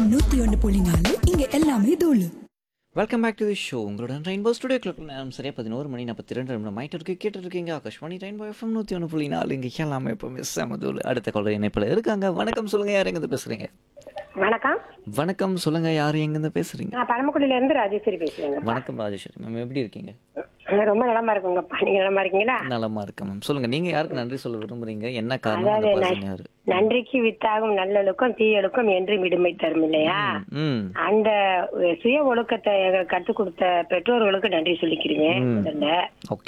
FM நூத்தி ஒன்று புள்ளி நாலு இங்க எல்லாமே தூளு welcome back to the show உங்களோட ரெயின்போ ஸ்டுடியோ கிளப் நேரம் சரியா பதினோரு மணி நாற்பத்தி ரெண்டு நிமிடம் ஆயிட்டு இருக்கு கேட்டு இருக்கீங்க ஆகாஷ்வாணி ரெயின்போ எஃப்எம் நூற்றி ஒன்று புள்ளி நாலு இங்கே எல்லாமே இப்போ மிஸ் அமதூல் அடுத்த காலர் இணைப்பில் இருக்காங்க வணக்கம் சொல்லுங்க யார் எங்கேருந்து பேசுறீங்க வணக்கம் வணக்கம் சொல்லுங்க யார் எங்கேருந்து பேசுறீங்க நான் பரமக்குடியில இருந்து ராஜேஸ்வரி பேசுறேங்க வணக்கம் ராஜேஸ்வரி மேம் எப்படி இருக்கீங்க ரொம்ப நலமா இருக்குங்கப்பா நீங்க நலமா இருக்கீங்களா நலமா இருக்கேன் மேம் சொல்லுங்க நீங்க யாருக்கு நன்றி சொல்ல விரும்புறீங்க என்ன காரணம் அந்த அதாவது பர்சன் யாரு நன்றிக்கு வித்தாகும் நல்லொழுக்கம் தீயொழுக்கம் என்றும் இடுமை தரும் இல்லையா ம் அந்த சுய ஒழுக்கத்தை எங்களுக்கு கற்றுக் கொடுத்த பெற்றோர்களுக்கு நன்றி சொல்லிக்கிறீங்க முதல்ல ஓகே